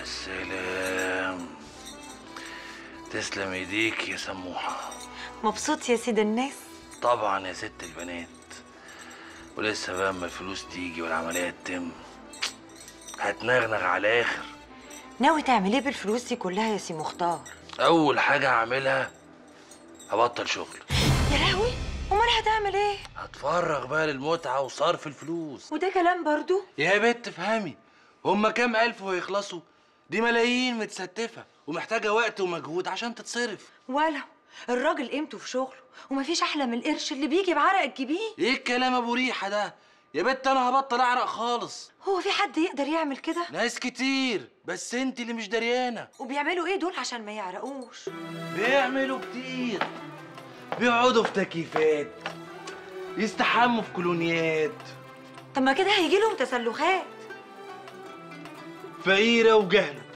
سلام تسلم ايديك يا سموحة مبسوط يا سيد الناس طبعا يا ست البنات ولسه بقى اما الفلوس تيجي والعملية تتم هتنغنغ على الاخر ناوي تعمل ايه بالفلوس دي كلها يا سي مختار اول حاجة هعملها هبطل شغل يا لهوي امال هتعمل ايه هتفرغ بقى للمتعة وصرف الفلوس وده كلام برضو يا بنت افهمي هما كام ألف ويخلصوا دي ملايين متستفة ومحتاجة وقت ومجهود عشان تتصرف ولا الراجل قيمته في شغله ومفيش احلى من القرش اللي بيجي بعرق الجبين ايه الكلام ابو ريحة ده يا بنت انا هبطل اعرق خالص هو في حد يقدر يعمل كده ناس كتير بس انت اللي مش دريانة وبيعملوا ايه دول عشان ما يعرقوش بيعملوا كتير بيقعدوا في تكييفات يستحموا في كولونيات طب ما كده هيجي لهم تسلخات فقيرة وجهلة